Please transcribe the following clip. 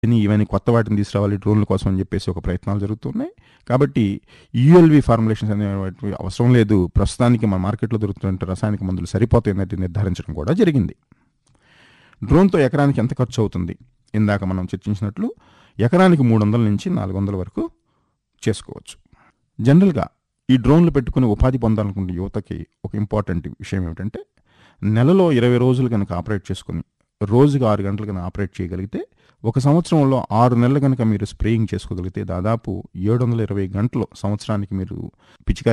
ఇవన్నీ ఇవన్నీ కొత్త వాటిని తీసుకురావాలి డ్రోన్ల కోసం అని చెప్పేసి ఒక ప్రయత్నాలు జరుగుతున్నాయి కాబట్టి యూఎల్వి ఫార్ములేషన్స్ అనేవి అవసరం లేదు ప్రస్తుతానికి మన మార్కెట్లో దొరుకుతున్న రసాయనిక మందులు సరిపోతాయి అన్నట్టు నిర్ధారించడం కూడా జరిగింది డ్రోన్తో ఎకరానికి ఎంత ఖర్చు అవుతుంది ఇందాక మనం చర్చించినట్లు ఎకరానికి మూడు వందల నుంచి నాలుగు వందల వరకు చేసుకోవచ్చు జనరల్గా ఈ డ్రోన్లు పెట్టుకుని ఉపాధి పొందాలనుకునే యువతకి ఒక ఇంపార్టెంట్ విషయం ఏమిటంటే నెలలో ఇరవై రోజులు కనుక ఆపరేట్ చేసుకుని రోజుకి ఆరు గంటలు కనుక ఆపరేట్ చేయగలిగితే ఒక సంవత్సరంలో ఆరు నెలలు కనుక మీరు స్ప్రేయింగ్ చేసుకోగలిగితే దాదాపు ఏడు వందల ఇరవై గంటలు సంవత్సరానికి మీరు పిచికారీ